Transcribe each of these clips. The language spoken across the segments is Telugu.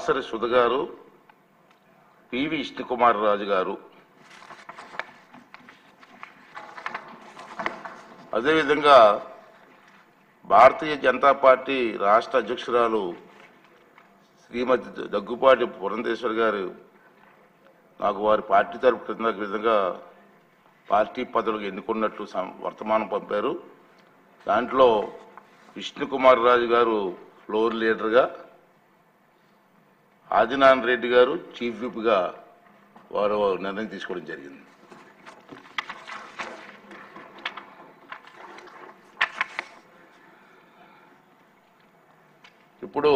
దాసరి సుధ గారు పివి విష్ణుకుమార్ రాజు గారు అదేవిధంగా భారతీయ జనతా పార్టీ రాష్ట్ర అధ్యక్షురాలు శ్రీమతి దగ్గుపాటి పురంధేశ్వర్ గారు నాకు వారి పార్టీ తరపు క్రింద విధంగా పార్టీ పదవులకు ఎన్నుకున్నట్లు సం- వర్తమానం పంపారు దాంట్లో విష్ణుకుమార్ రాజు గారు ఫ్లోర్ లీడర్గా ఆదినారాయణ రెడ్డి గారు చీఫ్ విప్గా వారు నిర్ణయం తీసుకోవడం జరిగింది ఇప్పుడు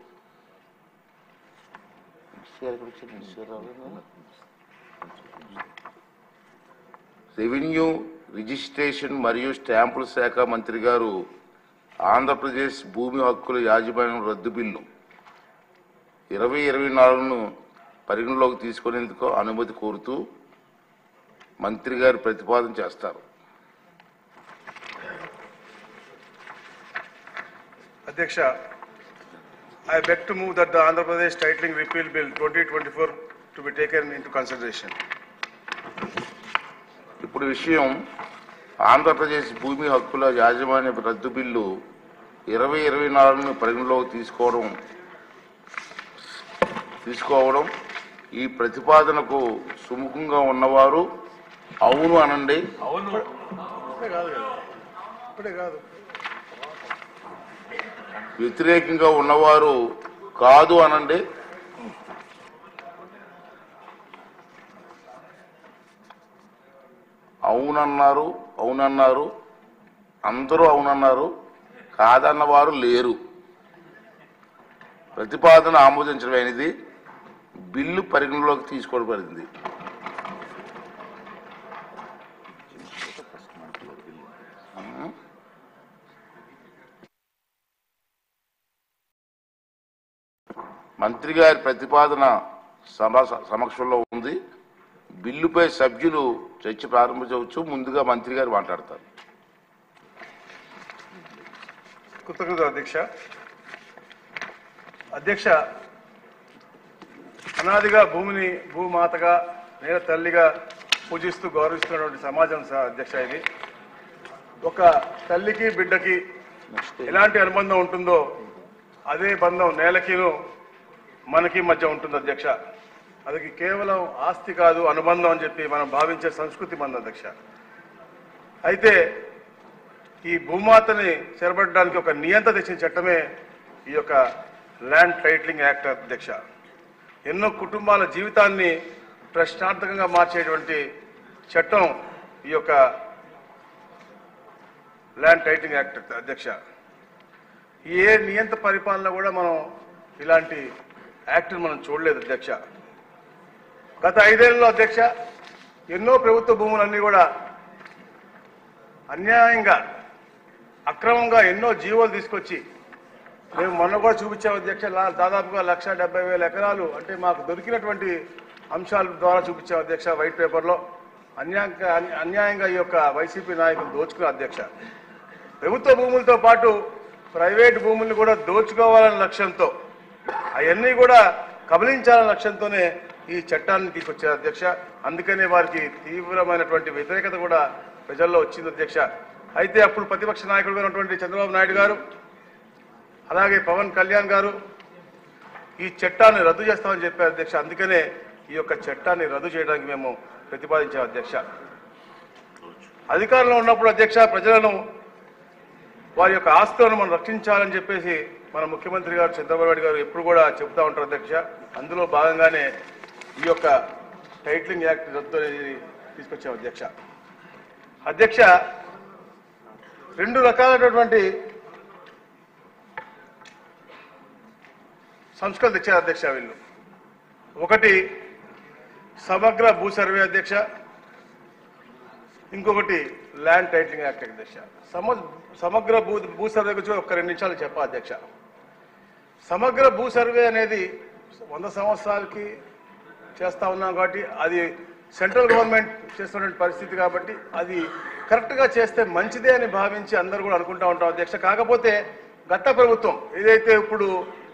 రెవెన్యూ రిజిస్ట్రేషన్ మరియు స్టాంపుల శాఖ మంత్రి గారు ఆంధ్రప్రదేశ్ భూమి హక్కుల యాజమాన్యం రద్దు బిల్లు ఇరవై ఇరవై నాలుగును పరిగణలోకి తీసుకునేందుకు అనుమతి కోరుతూ మంత్రి గారు ప్రతిపాదన చేస్తారు అధ్యక్ష I beg to move that the Andhra Pradesh titling repeal bill 2024 to be taken into consideration. ఇప్పుడు విషయం ఆంధ్రప్రదేశ్ భూమి హక్కుల యాజమాన్య రద్దు బిల్లు ఇరవై ఇరవై నాలుగును పరిగణలోకి తీసుకోవడం తీసుకోవడం ఈ ప్రతిపాదనకు సుముఖంగా ఉన్నవారు అవును అనండి ఇప్పుడే కాదు కదా ఇప్పుడే కాదు వ్యతిరేకంగా ఉన్నవారు కాదు అనండి అవునన్నారు అవునన్నారు అందరూ అవునన్నారు కాదన్నవారు లేరు ప్రతిపాదన ఆమోదించడమైనది బిల్లు పరిగణలోకి తీసుకోబడింది మంత్రి గారి ప్రతిపాదన సభ సమక్షంలో ఉంది బిల్లుపై సభ్యులు చర్చ ప్రారంభించవచ్చు ముందుగా మంత్రి గారు మాట్లాడతారు కృతజ్ఞత అధ్యక్ష అధ్యక్ష అనాదిగా భూమిని భూమాతగా నేల తల్లిగా పూజిస్తూ గౌరవిస్తున్నటువంటి సమాజం స- అధ్యక్ష ఇది ఒక తల్లికి బిడ్డకి ఎలాంటి అనుబంధం ఉంటుందో అదే బంధం నేలకిను మనకి మధ్య ఉంటుంది అధ్యక్ష అది కేవలం ఆస్తి కాదు అనుబంధం అని చెప్పి మనం భావించే సంస్కృతి మన అధ్యక్ష అయితే ఈ భూమాతని చెరబట్టడానికి ఒక నియంత తెచ్చిన చట్టమే ఈ యొక్క ల్యాండ్ టైటిలింగ్ యాక్ట్ అధ్యక్ష ఎన్నో కుటుంబాల జీవితాన్ని ప్రశ్నార్థకంగా మార్చేటువంటి చట్టం ఈ యొక్క ల్యాండ్ టైటిలింగ్ యాక్ట్ అధ్యక్ష ఏ నియంత పరిపాలన కూడా మనం ఇలాంటి యాక్ట్ని మనం చూడలేదు అధ్యక్ష గత ఐదేళ్లలో అధ్యక్ష ఎన్నో ప్రభుత్వ భూములన్నీ కూడా అన్యాయంగా అక్రమంగా ఎన్నో జీవోలు తీసుకొచ్చి మేము మొన్న కూడా చూపించాం అధ్యక్ష లా- దాదాపుగా లక్ష డెబ్బై వేల ఎకరాలు అంటే మాకు దొరికినటువంటి అంశాల ద్వారా చూపించాం అధ్యక్ష వైట్ పేపర్లో అన్యాయంగా అన్యాయంగా ఈ యొక్క వైసీపీ నాయకులు దోచుకున్న అధ్యక్ష ప్రభుత్వ భూములతో పాటు ప్రైవేట్ భూముల్ని కూడా దోచుకోవాలనే లక్ష్యంతో అవన్నీ కూడా కబలించాలనే లక్ష్యంతోనే ఈ చట్టాన్ని తీసుకొచ్చారు అధ్యక్ష అందుకనే వారికి తీవ్రమైనటువంటి వ్యతిరేకత కూడా ప్రజల్లో వచ్చింది అధ్యక్ష అయితే అప్పుడు ప్రతిపక్ష నాయకుడుగా ఉన్నటువంటి చంద్రబాబు నాయుడు గారు అలాగే పవన్ కళ్యాణ్ గారు ఈ చట్టాన్ని రద్దు చేస్తామని చెప్పారు అధ్యక్ష అందుకనే ఈ యొక్క చట్టాన్ని రద్దు చేయడానికి మేము ప్రతిపాదించాం అధ్యక్ష అధికారంలో ఉన్నప్పుడు అధ్యక్ష ప్రజలను వారి యొక్క ఆస్తులను మనం రక్షించాలని చెప్పేసి మన ముఖ్యమంత్రి గారు చంద్రబాబు నాయుడు గారు ఎప్పుడు కూడా చెబుతా ఉంటారు అధ్యక్ష అందులో భాగంగానే ఈ యొక్క టైటిలింగ్ యాక్ట్ రద్దు అనేది తీసుకొచ్చాం అధ్యక్ష అధ్యక్ష రెండు రకాలైనటువంటి సంస్కరణ తెచ్చారు అధ్యక్ష వీళ్ళు ఒకటి సమగ్ర భూ సర్వే అధ్యక్ష ఇంకొకటి ల్యాండ్ టైటిలింగ్ యాక్ట్ అధ్యక్ష సమ సమగ్ర భూ భూ సర్వే గురించి ఒక రెండు నిమిషాలు చెప్పా అధ్యక్ష సమగ్ర భూ సర్వే అనేది వంద సంవత్సరాలకి చేస్తా ఉన్నాం కాబట్టి అది సెంట్రల్ గవర్నమెంట్ చేస్తున్నటువంటి పరిస్థితి కాబట్టి అది కరెక్ట్గా చేస్తే మంచిదే అని భావించి అందరూ కూడా అనుకుంటా ఉంటాం అధ్యక్ష కాకపోతే గత ప్రభుత్వం ఏదైతే ఇప్పుడు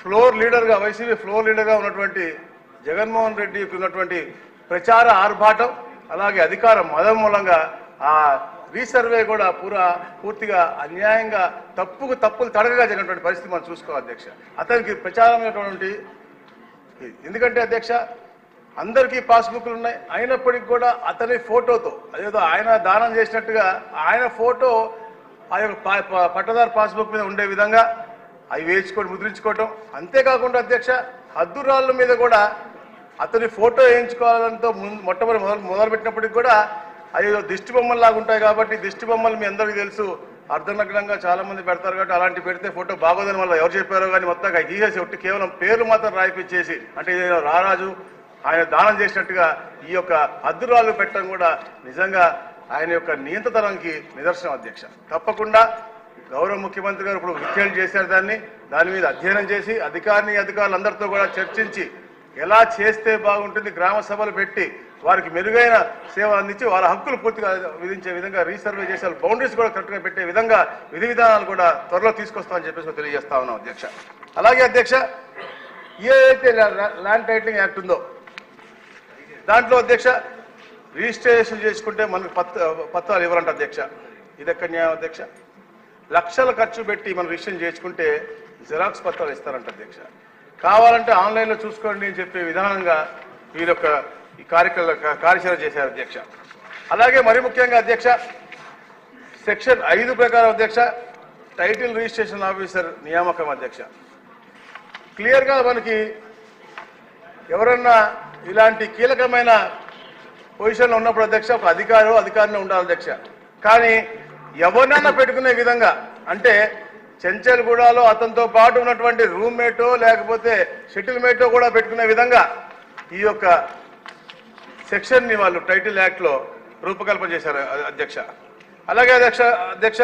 ఫ్లోర్ లీడర్గా వైసీపీ ఫ్లోర్ లీడర్గా ఉన్నటువంటి జగన్మోహన్ రెడ్డికి ఉన్నటువంటి ప్రచార ఆర్భాటం అలాగే అధికార మదం మూలంగా ఆ రీసర్వే కూడా పూరా పూర్తిగా అన్యాయంగా తప్పుకు తప్పులు తడగగా జరిగినటువంటి పరిస్థితి మనం చూసుకోవాలి అధ్యక్ష అతనికి ప్రచారమైనటువంటి ఎందుకంటే అధ్యక్ష అందరికీ పాస్బుక్లు ఉన్నాయి అయినప్పటికీ కూడా అతని ఫోటోతో అదేదో ఆయన దానం చేసినట్టుగా ఆయన ఫోటో ఆ యొక్క పా- పా- పట్టదారు పాస్బుక్ మీద ఉండే విధంగా అవి వేయించుకోవడం ముద్రించుకోవటం అంతేకాకుండా అధ్యక్ష హద్దురాళ్ళ మీద కూడా అతని ఫోటో వేయించుకోవాలంతో ముందు మొట్టమొదటి మొదలు మొదలుపెట్టినప్పటికి కూడా అవి దిష్టి బొమ్మల్లాగా ఉంటాయి కాబట్టి దిష్టి బొమ్మలు మీ అందరికీ తెలుసు అర్ధనగ్నంగా చాలా మంది పెడతారు కాబట్టి అలాంటి పెడితే ఫోటో బాగోదని వల్ల ఎవరు చెప్పారో కానీ మొత్తంగా గీసేసి ఒట్టి కేవలం పేర్లు మాత్రం రాయిపించేసి అంటే ఇదేదో రారాజు ఆయన దానం చేసినట్టుగా ఈ యొక్క అద్దురాలు పెట్టడం కూడా నిజంగా ఆయన యొక్క నియంత్రణకి నిదర్శనం అధ్యక్ష తప్పకుండా గౌరవ ముఖ్యమంత్రి గారు ఇప్పుడు విఖ్యాలు చేశారు దాన్ని దాని మీద అధ్యయనం చేసి అధికారిని అధికారులందరితో కూడా చర్చించి ఎలా చేస్తే బాగుంటుంది గ్రామ సభలు పెట్టి వారికి మెరుగైన సేవ అందించి వాళ్ళ హక్కులు పూర్తిగా విధించే విధంగా రీసర్వే చేసే బౌండరీస్ కూడా కరెక్ట్గా పెట్టే విధంగా విధి విధానాలు కూడా త్వరలో తీసుకొస్తామని చెప్పేసి తెలియజేస్తా ఉన్నాం అధ్యక్ష అలాగే అధ్యక్ష ఏదైతే ల్యాండ్ టైటిలింగ్ యాక్ట్ ఉందో దాంట్లో అధ్యక్ష రిజిస్ట్రేషన్ చేసుకుంటే మనకు పత్ర పత్రాలు ఇవ్వరంట అధ్యక్ష ఇది ఎక్కడ న్యాయం అధ్యక్ష లక్షల ఖర్చు పెట్టి మనం రిజిస్ట్రేషన్ చేసుకుంటే జిరాక్స్ పత్రాలు ఇస్తారంట అధ్యక్ష కావాలంటే ఆన్లైన్లో చూసుకోండి అని చెప్పే విధానంగా వీరి యొక్క ఈ కార్యక్రమ కార్యాచరణ చేశారు అధ్యక్ష అలాగే మరి ముఖ్యంగా అధ్యక్ష సెక్షన్ ఐదు ప్రకారం అధ్యక్ష టైటిల్ రిజిస్ట్రేషన్ ఆఫీసర్ నియామకం అధ్యక్ష క్లియర్గా మనకి ఎవరన్నా ఇలాంటి కీలకమైన పొజిషన్లో ఉన్నప్పుడు అధ్యక్ష ఒక అధికారు అధికారిని ఉండాలి అధ్యక్ష కానీ ఎవరినన్నా పెట్టుకునే విధంగా అంటే చెంచల్గూడలో అతనితో పాటు ఉన్నటువంటి రూమ్మేటో లేకపోతే షటిల్ మేటో కూడా పెట్టుకునే విధంగా ఈ యొక్క సెక్షన్ ని వాళ్ళు టైటిల్ యాక్ట్ లో రూపకల్పన చేశారు అ- అధ్యక్ష అలాగే అధ్యక్ష అధ్యక్ష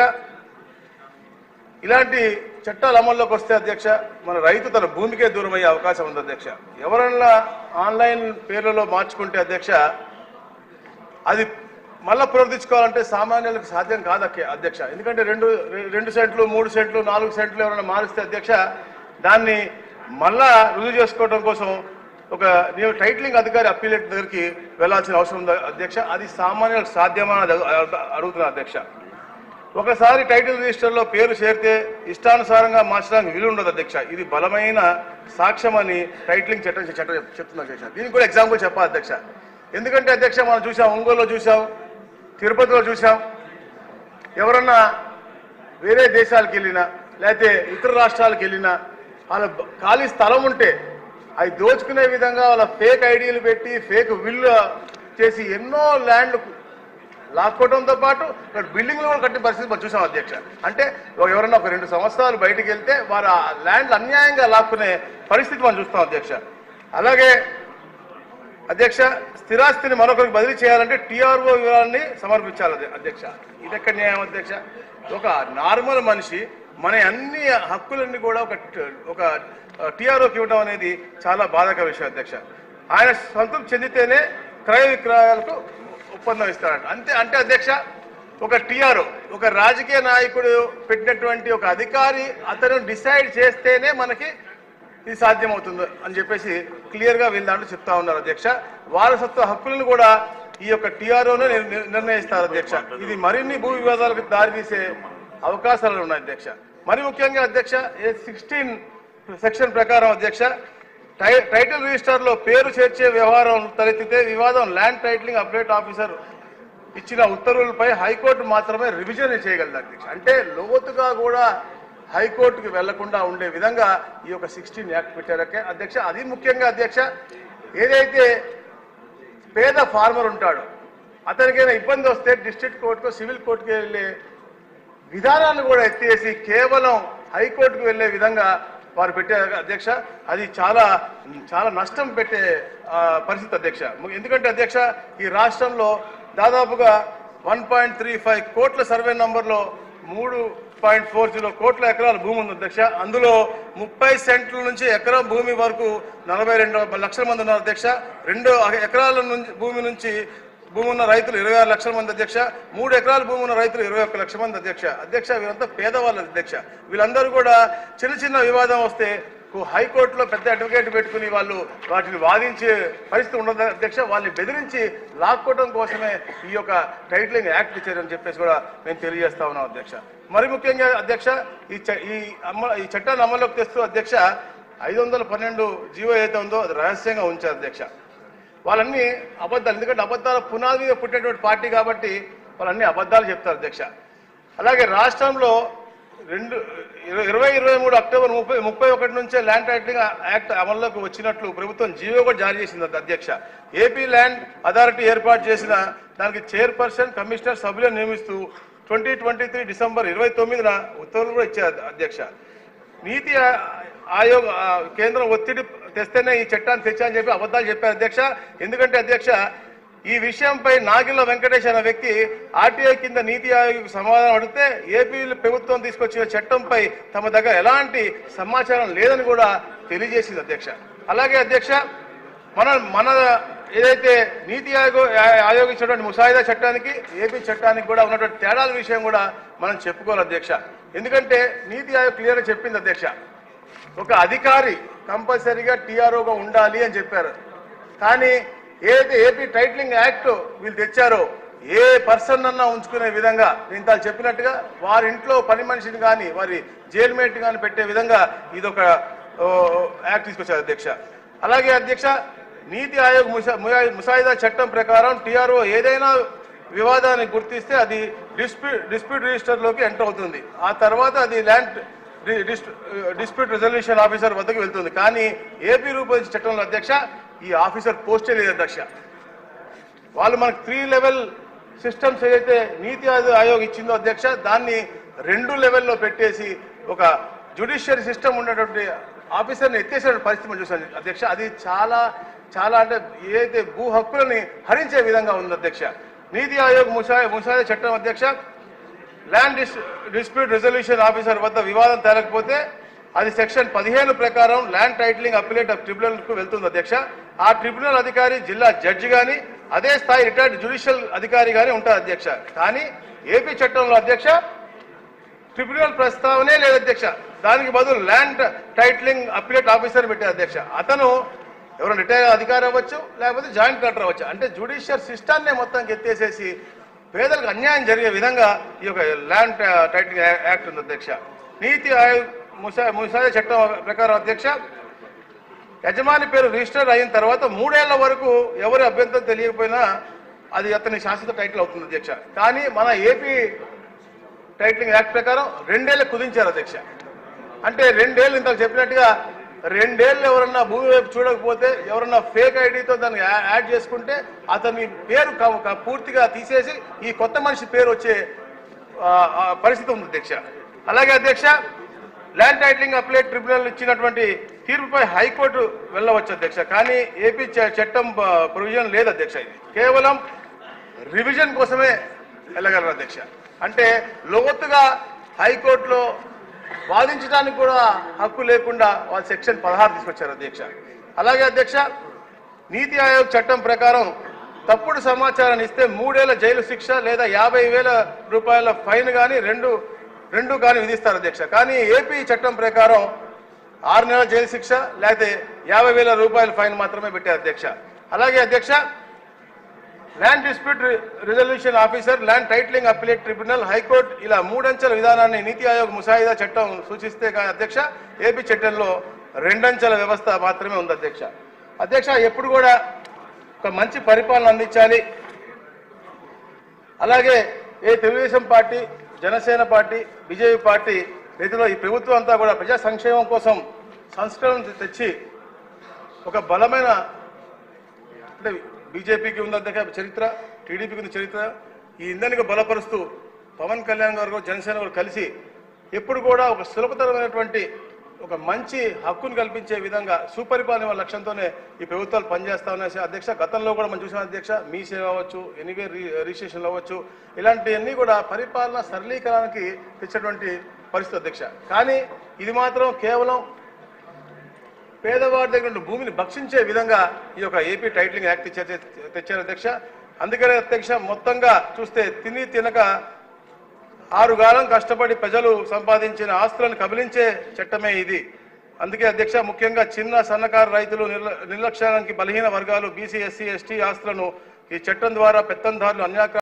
ఇలాంటి చట్టాలు అమల్లోకి వస్తే అధ్యక్ష మన రైతు తన భూమికే దూరం అయ్యే అవకాశం ఉంది అధ్యక్ష ఎవరన్నా ఆన్లైన్ పేర్లలో మార్చుకుంటే అధ్యక్ష అది మళ్ళా పునరుద్ధరించుకోవాలంటే సామాన్యులకు సాధ్యం కాదు అక్క- అధ్యక్ష ఎందుకంటే రెండు రె- రెండు సెంట్లు మూడు సెంట్లు నాలుగు సెంట్లు ఎవరైనా మారిస్తే అధ్యక్ష దాన్ని మళ్ళా రుజువు చేసుకోవడం కోసం ఒక నేను టైటిలింగ్ అధికారి అప్పీలేట్ దగ్గరికి వెళ్ళాల్సిన అవసరం ఉంది అధ్యక్ష అది సామాన్యులకు సాధ్యమా అని అడుగు- అడుగుతున్నా అధ్యక్ష ఒకసారి టైటిల్ రిజిస్టర్లో పేరు చేరితే ఇష్టానుసారంగా మార్చడానికి వీలు ఉండదు అధ్యక్ష ఇది బలమైన సాక్ష్యం అని టైటిలింగ్ చట్టం చట్టం చెప్తుంది అధ్యక్ష దీనికి కూడా ఎగ్జాంపుల్ చెప్పాలి అధ్యక్ష ఎందుకంటే అధ్యక్ష మనం చూసాం ఒంగోలులో చూసాం తిరుపతిలో చూసాం ఎవరన్నా వేరే దేశాలకు వెళ్ళినా లేకపోతే ఇతర రాష్ట్రాలకు వెళ్ళినా వాళ్ళ బ- ఖాళీ స్థలం ఉంటే అవి దోచుకునే విధంగా వాళ్ళ ఫేక్ ఐడీలు పెట్టి ఫేక్ విల్లు చేసి ఎన్నో ల్యాండ్లు లాక్కోవడంతో పాటు ఇక్కడ బిల్డింగ్లు కూడా కట్టిన పరిస్థితి మనం చూసాం అధ్యక్ష అంటే ఒక ఎవరైనా ఒక రెండు సంవత్సరాలు బయటికి వెళ్తే వారు ఆ ల్యాండ్లు అన్యాయంగా లాక్కునే పరిస్థితి మనం చూస్తాం అధ్యక్ష అలాగే అధ్యక్ష స్థిరాస్తిని మరొకరికి బదిలీ చేయాలంటే టీఆర్ఓ వివరాన్ని సమర్పించాలి అధ్య- అధ్యక్ష ఇది ఎక్కడ న్యాయం అధ్యక్ష ఒక నార్మల్ మనిషి మన అన్ని హక్కులన్నీ కూడా ఒక ట- ఒక టీఆర్ఓకి ఇవ్వడం అనేది చాలా బాధాకర విషయం అధ్యక్ష ఆయన సంతృప్తి చెందితేనే క్రయ విక్రయాలకు ఒప్పందం ఇస్తారంట అంతే అంటే అధ్యక్ష ఒక టీఆర్ఓ ఒక రాజకీయ నాయకుడు పెట్టినటువంటి ఒక అధికారి అతను డిసైడ్ చేస్తేనే మనకి ఇది సాధ్యమవుతుంది అని చెప్పేసి క్లియర్ గా వీళ్ళ దాంట్లో చెప్తా ఉన్నారు అధ్యక్ష వారసత్వ హక్కులను కూడా ఈ యొక్క టీఆర్ఓనే నిర్ణయిస్తారు అధ్యక్ష ఇది మరిన్ని భూ వివాదాలకు దారితీసే అవకాశాలు ఉన్నాయి అధ్యక్ష మరి ముఖ్యంగా అధ్యక్ష సిక్స్టీన్ సెక్షన్ ప్రకారం అధ్యక్ష టై- టైటిల్ రిజిస్టర్ లో పేరు చేర్చే వ్యవహారం తలెత్తితే వివాదం ల్యాండ్ టైటిలింగ్ అప్డేట్ ఆఫీసర్ ఇచ్చిన ఉత్తర్వులపై హైకోర్టు మాత్రమే రివిజన్ చేయగలదు అధ్యక్ష అంటే లోతుగా కూడా హైకోర్టుకి వెళ్లకుండా ఉండే విధంగా ఈ యొక్క సిక్స్టీన్ యాక్ట్ పెట్టారు అక్క- అధ్యక్ష అది ముఖ్యంగా అధ్యక్ష ఏదైతే పేద ఫార్మర్ ఉంటాడో అతనికైనా ఇబ్బంది వస్తే డిస్ట్రిక్ట్ కోర్టుకో సివిల్ కోర్టుకి వెళ్ళే విధానాన్ని కూడా ఎత్తేసి కేవలం హైకోర్టుకు వెళ్ళే విధంగా వారు పెట్టే అధ్యక్ష అది చాలా చాలా నష్టం పెట్టే ఆ, పరిస్థితి అధ్యక్ష ము- ఎందుకంటే అధ్యక్ష ఈ రాష్ట్రంలో దాదాపుగా వన్ పాయింట్ త్రీ ఫైవ్ కోట్ల సర్వే నంబర్లో మూడు పాయింట్ ఫోర్ జీరో కోట్ల ఎకరాల భూమి ఉంది అధ్యక్ష అందులో ముప్పై సెంట్ల నుంచి ఎకరం భూమి వరకు నలభై రెండు లక్షల మంది ఉన్నారు అధ్యక్ష రెండు ఎకరాల నుంచి భూమి నుంచి భూమి ఉన్న రైతులు ఇరవై ఆరు లక్షల మంది అధ్యక్ష మూడు ఎకరాల భూమి ఉన్న రైతులు ఇరవై ఒక్క లక్షల మంది అధ్యక్ష అధ్యక్ష వీరంతా పేదవాళ్ళు అధ్యక్ష వీళ్ళందరూ కూడా చిన్న చిన్న వివాదం వస్తే కు- హైకోర్టులో పెద్ద అడ్వకేట్ పెట్టుకుని వాళ్ళు వాటిని వాదించే పరిస్థితి ఉండదు అధ్యక్ష వాళ్ళని బెదిరించి లాక్కోవడం కోసమే ఈ యొక్క టైటిలింగ్ యాక్ట్ ఇచ్చారని చెప్పేసి కూడా మేము తెలియజేస్తా ఉన్నాం అధ్యక్ష మరి ముఖ్యంగా అధ్యక్ష ఈ చ- ఈ అమ్మ ఈ చట్టాన్ని అమల్లోకి తెస్తూ అధ్యక్ష ఐదు వందల పన్నెండు జీవో ఏదైతే ఉందో అది రహస్యంగా ఉంచారు అధ్యక్ష వాళ్ళన్నీ అబద్ధాలు ఎందుకంటే అబద్ధాల పునాది మీద పుట్టినటువంటి పార్టీ కాబట్టి వాళ్ళన్నీ అబద్ధాలు చెప్తారు అధ్యక్ష అలాగే రాష్ట్రంలో రెండు ఇరవై- ఇరవై ఇరవై మూడు అక్టోబర్ ముప్పై ముప్పై ఒకటి నుంచే ల్యాండ్ టైటిలింగ్ యాక్ట్ అమల్లోకి వచ్చినట్లు ప్రభుత్వం జీవో కూడా జారీ చేసింది అది అధ్యక్ష ఏపీ ల్యాండ్ అథారిటీ ఏర్పాటు చేసిన దానికి చైర్పర్సన్ కమిషనర్ సభ్యులను నియమిస్తూ ట్వంటీ ట్వంటీ త్రీ డిసెంబర్ ఇరవై తొమ్మిదిన ఉత్తర్వులు కూడా ఇచ్చారు అధ్యక్ష నీతి ఆ- ఆయోగ్ ఆ, కేంద్రం ఒత్తిడి తెస్తేనే ఈ చట్టాన్ని తెచ్చారని చెప్పి అబద్ధాలు చెప్పారు అధ్యక్ష ఎందుకంటే అధ్యక్ష ఈ విషయంపై నాగిల్ల వెంకటేష్ అనే వ్యక్తి ఆర్టీఐ కింద నీతి ఆయోగ్ సమాధానం అడిగితే ఏపీ ప్రభుత్వం తీసుకొచ్చిన చట్టంపై తమ దగ్గర ఎలాంటి సమాచారం లేదని కూడా తెలియజేసింది అధ్యక్ష అలాగే అధ్యక్ష మన మన ఏదైతే నీతి ఆయోగ్ ఆ- ఆయోగ్ ఇచ్చినటువంటి ముసాయిదా చట్టానికి ఏపీ చట్టానికి కూడా ఉన్నటువంటి తేడాల విషయం కూడా మనం చెప్పుకోవాలి అధ్యక్ష ఎందుకంటే నీతి ఆయోగ్ క్లియర్గా చెప్పింది అధ్యక్ష ఒక అధికారి కంపల్సరీగా టీఆర్ఓగా ఉండాలి అని చెప్పారు కానీ ఏదైతే ఏపీ టైటిలింగ్ యాక్ట్ వీళ్ళు తెచ్చారో ఏ పర్సన్ అన్నా ఉంచుకునే విధంగా నేను ఇంత చెప్పినట్టుగా వారి ఇంట్లో పని మనిషిని కానీ వారి జైల్ మేట్ కానీ పెట్టే విధంగా ఇదొక ఓ, యాక్ట్ తీసుకొచ్చారు అధ్యక్ష అలాగే అధ్యక్ష నీతి ఆయోగ్ ముసా ముయా- ముసాయిదా చట్టం ప్రకారం టీఆర్ఓ ఏదైనా వివాదాన్ని గుర్తిస్తే అది డిస్ప్యూట్ డిస్ప్యూట్ రిజిస్టర్లోకి ఎంటర్ అవుతుంది ఆ తర్వాత అది ల్యాండ్ డి- డిస్- డిస్ప్యూట్ రిజల్యూషన్ ఆఫీసర్ వద్దకు వెళ్తుంది కానీ ఏపీ రూపొందించిన చట్టంలో అధ్యక్ష ఈ ఆఫీసర్ పోస్టే లేదు అధ్యక్ష వాళ్ళు మనకు త్రీ లెవెల్ సిస్టమ్స్ ఏదైతే నీతి ఆయోగ్ ఆయోగ్ ఇచ్చిందో అధ్యక్ష దాన్ని రెండు లెవెల్లో పెట్టేసి ఒక జ్యుడిషియరీ సిస్టమ్ ఉన్నటువంటి ఆఫీసర్ని ఎత్తేసిన పరిస్థితి మనం చూసాం అధ్యక్ష అది చాలా చాలా అంటే ఏదైతే భూ హక్కులని హరించే విధంగా ఉంది అధ్యక్ష నీతి ఆయోగ్ ముసా ముసాయిదా చట్టం అధ్యక్ష land dis dispute resolution officer వద్ద వివాదం తేలకపోతే అది సెక్షన్ పదిహేను ప్రకారం ల్యాండ్ టైటిలింగ్ అప్పిలేట్ ట్రిబ్యునల్ కు వెళ్తుంది అధ్యక్ష ఆ ట్రిబ్యునల్ అధికారి జిల్లా జడ్జి గాని అదే స్థాయి రిటైర్డ్ జ్యుడిషియల్ అధికారి గాని ఉంటారు అధ్యక్ష కానీ ఏపీ చట్టంలో అధ్యక్ష ట్రిబ్యునల్ ప్రస్తావనే లేదు అధ్యక్ష దానికి బదులు ల్యాండ్ టైటిలింగ్ అప్పిలేట్ ఆఫీసర్ పెట్టారు అధ్యక్ష అతను ఎవరైనా రిటైర్ అధికారి అవ్వచ్చు లేకపోతే జాయింట్ కలెక్టర్ అవ్వచ్చు అంటే జ్యుడిషియల్ సిస్టాన్నే మొత్తం ఎత్తేసేసి పేదలకు అన్యాయం జరిగే విధంగా ఈ యొక్క ల్యాండ్ టైటిలింగ్ యాక్ట్ ఉంది అధ్యక్ష నీతి ఆయోగ్ ముసా ముసాయిదా చట్టం ప్రకారం అధ్యక్ష యజమాని పేరు రిజిస్టర్ అయిన తర్వాత మూడేళ్ల వరకు ఎవరి అభ్యంతరం తెలియకపోయినా అది అతని శాశ్వత టైటిల్ అవుతుంది అధ్యక్ష కానీ మన ఏపీ టైటిలింగ్ యాక్ట్ ప్రకారం రెండేళ్ళు కుదించారు అధ్యక్ష అంటే రెండేళ్ళు ఇంతకు చెప్పినట్టుగా రెండేళ్ళు ఎవరన్నా భూమి వైపు చూడకపోతే ఎవరన్నా ఫేక్ ఐడితో దాన్ని యా- యాడ్ చేసుకుంటే అతని పేరు క- క- పూర్తిగా తీసేసి ఈ కొత్త మనిషి పేరు వచ్చే ఆ, ఆ, పరిస్థితి ఉంది అధ్యక్ష అలాగే అధ్యక్ష ల్యాండ్ టైటిలింగ్ అప్లేట్ ట్రిబ్యునల్ ఇచ్చినటువంటి తీర్పుపై హైకోర్టు వెళ్ళవచ్చు అధ్యక్ష కానీ ఏపీ చ- చట్టం ప్రొవిజన్ లేదు అధ్యక్ష ఇది కేవలం రివిజన్ కోసమే వెళ్ళగలరు అధ్యక్ష అంటే లోతుగా హైకోర్టులో వాదించడానికి కూడా హక్కు లేకుండా వాళ్ళు సెక్షన్ పదహారు తీసుకొచ్చారు అధ్యక్ష అలాగే అధ్యక్ష నీతి ఆయోగ్ చట్టం ప్రకారం తప్పుడు సమాచారాన్ని ఇస్తే మూడేళ్ల జైలు శిక్ష లేదా యాభై వేల రూపాయల ఫైన్ కానీ రెండు రెండు కానీ విధిస్తారు అధ్యక్ష కానీ ఏపీ చట్టం ప్రకారం ఆరు నెలల జైలు శిక్ష లేకపోతే యాభై వేల రూపాయల ఫైన్ మాత్రమే పెట్టారు అధ్యక్ష అలాగే అధ్యక్ష land dispute resolution officer land titling appellate tribunal high court ఇలా మూడంచెల విధానాన్ని నీతి ఆయోగ్ ముసాయిదా చట్టం సూచిస్తే కానీ అధ్యక్ష ఏపీ చట్టంలో రెండంచెల వ్యవస్థ మాత్రమే ఉంది అధ్యక్ష అధ్యక్ష ఎప్పుడు కూడా ఒక మంచి పరిపాలన అందించాలి అలాగే ఏ Telugu Desam party Janasena party BJP party రీతిలో ఈ ప్రభుత్వం అంతా కూడా ప్రజా సంక్షేమం కోసం సంస్కరణ తెచ్చి ఒక బలమైన అంటే బీజేపీకి ఉంది అధ్యక్ష చరిత్ర టీడీపీకి ఉంది చరిత్ర ఈ ఇంధనిగా బలపరుస్తూ పవన్ కళ్యాణ్ గారు కూడా జనసేన కూడా కలిసి ఎప్పుడు కూడా ఒక సులభతరమైనటువంటి ఒక మంచి హక్కును కల్పించే విధంగా సుపరిపాలన ఇవ్వాల లక్ష్యంతోనే ఈ ప్రభుత్వాలు పనిచేస్తా ఉన్నాయి అధ్యక్ష గతంలో కూడా మనం చూసిన అధ్యక్ష మీ సేవ అవ్వచ్చు ఎనీవే రిజిస్ట్రేషన్ అవ్వచ్చు ఇలాంటివన్నీ కూడా పరిపాలన సరళీకరణకి తెచ్చేటువంటి పరిస్థితి అధ్యక్ష కానీ ఇది మాత్రం కేవలం పేదవాడి దగ్గర ఉన్న భూమిని భక్షించే విధంగా ఈ యొక్క ఏపీ టైటిలింగ్ యాక్ట్ తెచ్చారు తెచ్చారు అధ్యక్ష అందుకనే అధ్యక్ష మొత్తంగా చూస్తే తిని తినక ఆరుగాలం కష్టపడి ప్రజలు సంపాదించిన ఆస్తులను కబలించే చట్టమే ఇది అందుకే అధ్యక్ష ముఖ్యంగా చిన్న సన్నకారు రైతులు నిర్ల- నిర్లక్ష్యానికి బలహీన వర్గాలు బీసీ ఎస్సీ ఎస్టీ ఆస్తులను ఈ చట్టం ద్వారా పెత్తందారులు అన్యాక్ర